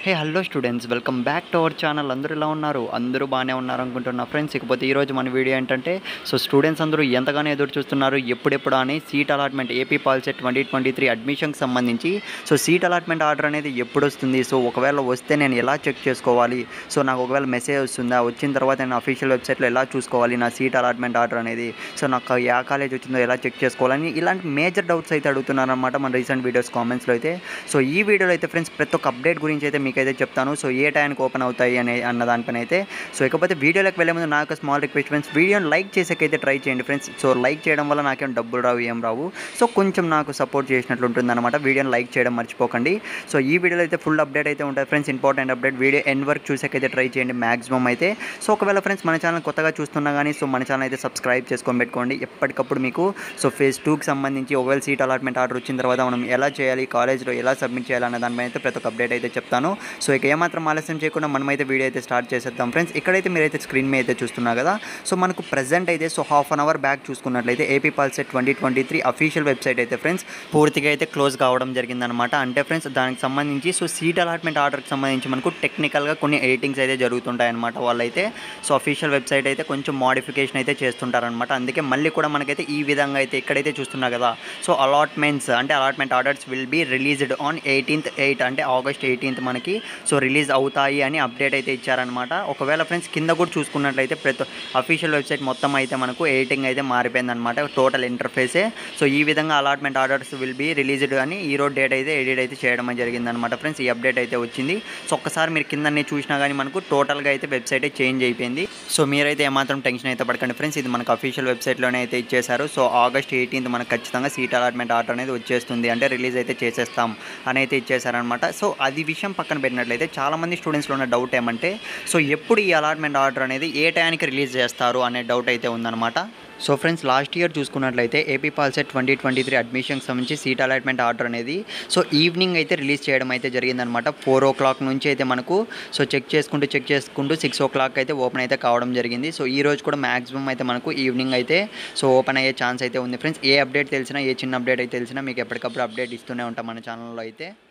hey hello students welcome back to our channel అందరూ ఎలా ఉన్నారు అందరూ బాగానే ఉన్నారు అనుకుంటున్నా ఫ్రెండ్స్ ఇకపోతే ఈరోజు మన వీడియో ఏంటంటే సో స్టూడెంట్స్ అందరూ ఎంతగానో ఎదురు చూస్తున్నారు ఎప్పుడెప్పుడు అని seat allotment AP పాల్సెట్ twenty twenty three అడ్మిషన్కి సంబంధించి సో సీట్ అలాట్మెంట్ ఆర్డర్ అనేది ఎప్పుడు వస్తుంది సో ఒకవేళ వస్తే నేను ఎలా చెక్ చేసుకోవాలి సో నాకు ఒకవేళ మెసేజ్ వస్తుందా వచ్చిన తర్వాత నేను అఫీషియల్ వెబ్సైట్లో ఎలా చూసుకోవాలి నా సీట్ అలాట్మెంట్ ఆర్డర్ అనేది సో నాకు ఏ కాలేజ్ వచ్చిందో ఎలా చెక్ చేసుకోవాలని ఇలాంటి మేజర్ డౌట్స్ అయితే అడుగుతున్నారనమాట మన రీసెంట్ వీడియోస్ కామెంట్స్లో అయితే సో ఈ వీడియోలో అయితే ఫ్రెండ్స్ ప్రతి ఒక్క అప్డేట్ గురించి అయితే మీకైతే చెప్తాను సో ఏ టైంకి ఓపెన్ అవుతాయి అనే అన్న దానిపైన అయితే సో ఇకపోతే వీడియోలోకి వెళ్ళే ముందు నాకు స్మాల్ రిక్వెస్ట్ ఫ్రెండ్స్ వీడియోని లైక్ చేసేకైతే ట్రై చేయండి ఫ్రెండ్స్ సో లైక్ చేయడం వల్ల నాకేం డబ్బులు రావు ఏం రావు సో కొంచెం నాకు సపోర్ట్ చేసినట్లు ఉంటుందన్నమాట వీడియోని లైక్ చేయడం మర్చిపోకండి సో ఈ వీడియోలో అయితే ఫుల్ అప్డేట్ అయితే ఉంటుంది friends important update video end వరకు చూసేకైతే ట్రై చేయండి మాక్సిమం అయితే సో ఒకవేళ ఫ్రెండ్స్ మన ఛానల్ కొత్తగా చూస్తున్నా కానీ సో మన ఛానల్ అయితే సబ్స్క్రైబ్ చేసుకొని పెట్టుకోండి ఎప్పటికప్పుడు మీకు సో ఫేజ్ టూకి సంబంధించి ఒకవేళ సీట్ అలాట్మెంట్ ఆర్డర్ వచ్చిన తర్వాత మనం ఎలా చేయాలి కాలేజ్లో ఎలా సబ్మిట్ చేయాలి అన్న దానిపైన అయితే ప్రతి ఒక్క అప్డేట్ అయితే చెప్తాను సో ఇక ఏమాత్రం ఆలస్యం చేయకుండా మనమైతే వీడియో అయితే స్టార్ట్ చేసేద్దాం ఫ్రెండ్స్ ఇక్కడైతే మీరైతే స్క్రీన్ మీద అయితే చూస్తున్నారు కదా సో మనకు ప్రజెంట్ అయితే so half an hour back చూసుకున్నట్లయితే AP పాల్సెట్ twenty twenty three official website అయితే ఫ్రెండ్స్ పూర్తిగా అయితే క్లోజ్ కావడం జరిగిందనమాట అంటే ఫ్రెండ్స్ దానికి సంబంధించి సో సీట్ అలాట్మెంట్ ఆర్డర్కి సంబంధించి మనకు టెక్నికల్గా కొన్ని ఎడిటింగ్స్ అయితే జరుగుతుంటాయి అనమాట వాళ్ళైతే సో అఫీషియల్ వెబ్సైట్ అయితే కొంచెం మోడిఫికేషన్ అయితే చేస్తుంటారనమాట అందుకే మళ్ళీ కూడా మనకైతే ఈ విధంగా అయితే ఇక్కడైతే చూస్తున్నా కదా సో అలాట్మెంట్స్ అంటే allotment orders will be released on eighteenth eight అంటే ఆగస్ట్ ఎయిటీన్త్ మనకి సో రిలీజ్ అవుతాయి అని అప్డేట్ అయితే ఇచ్చారనమాట ఒకవేళ ఫ్రెండ్స్ కింద కూడా చూసుకున్నట్లయితే ప్రతి అఫీషియల్ వెబ్సైట్ మొత్తం అయితే మనకు ఎడిటింగ్ అయితే మారిపోయిందనమాట టోటల్ ఇంటర్ఫేసే సో ఈ విధంగా allotment orders will be released అని ఈ రోజు డేట్ అయితే ఎడిట్ అయితే చేయడం జరిగిందనమాట ఫ్రెండ్స్ ఈ అప్డేట్ అయితే వచ్చింది సో ఒక్కసారి మీరు కిందనే చూసినా కానీ మనకు టోటల్గా అయితే వెబ్సైట్ చేంజ్ అయిపోయింది సో మీరైతే ఏమాత్రం టెన్షన్ అయితే పడకండి ఫ్రెండ్స్ ఇది మనకు అఫీషియల్ వెబ్సైట్లోనే అయితే ఇచ్చేశారు సో ఆగస్ట్ ఎయిటీన్త్ మనకు ఖచ్చితంగా సీట్ అలాట్మెంట్ ఆర్డర్ అనేది వచ్చేస్తుంది అంటే రిలీజ్ అయితే చేసేస్తాం అని అయితే ఇచ్చేసారనమాట సో అది విషయం పక్కన పెట్టినట్లయితే చాలామంది స్టూడెంట్స్లో ఉన్న డౌట్ ఏమంటే సో ఎప్పుడు ఈ అలాట్మెంట్ ఆర్డర్ అనేది ఏ టైంకి రిలీజ్ చేస్తారు అనే డౌట్ అయితే ఉందన్నమాట సో ఫ్రెండ్స్ లాస్ట్ ఇయర్ చూసుకున్నట్లయితే ఏపీ పాల్సెట్ ట్వంటీ ట్వంటీ త్రీ అడ్మిషన్కి సంబంధించి సీట్ అలాట్మెంట్ ఆర్డర్ అనేది సో ఈవినింగ్ అయితే రిలీజ్ చేయడం అయితే జరిగిందనమాట ఫోర్ ఓ క్లాక్ నుంచి అయితే మనకు సో చెక్ చేసుకుంటూ చెక్ చేసుకుంటూ సిక్స్ ఓ క్లాక్ అయితే ఓపెన్ అయితే కావడం జరిగింది సో ఈ రోజు కూడా మాక్సిమం అయితే మనకు ఈవినింగ్ అయితే సో ఓపెన్ అయ్యే ఛాన్స్ అయితే ఉంది ఫ్రెండ్స్ ఏ అప్డేట్ తెలిసినా ఏ చిన్న అప్డేట్ అయితే తెలిసినా మీకు ఎప్పటికప్పుడు అప్డేట్ ఇస్తూనే ఉంటాం మన ఛానల్లో అయితే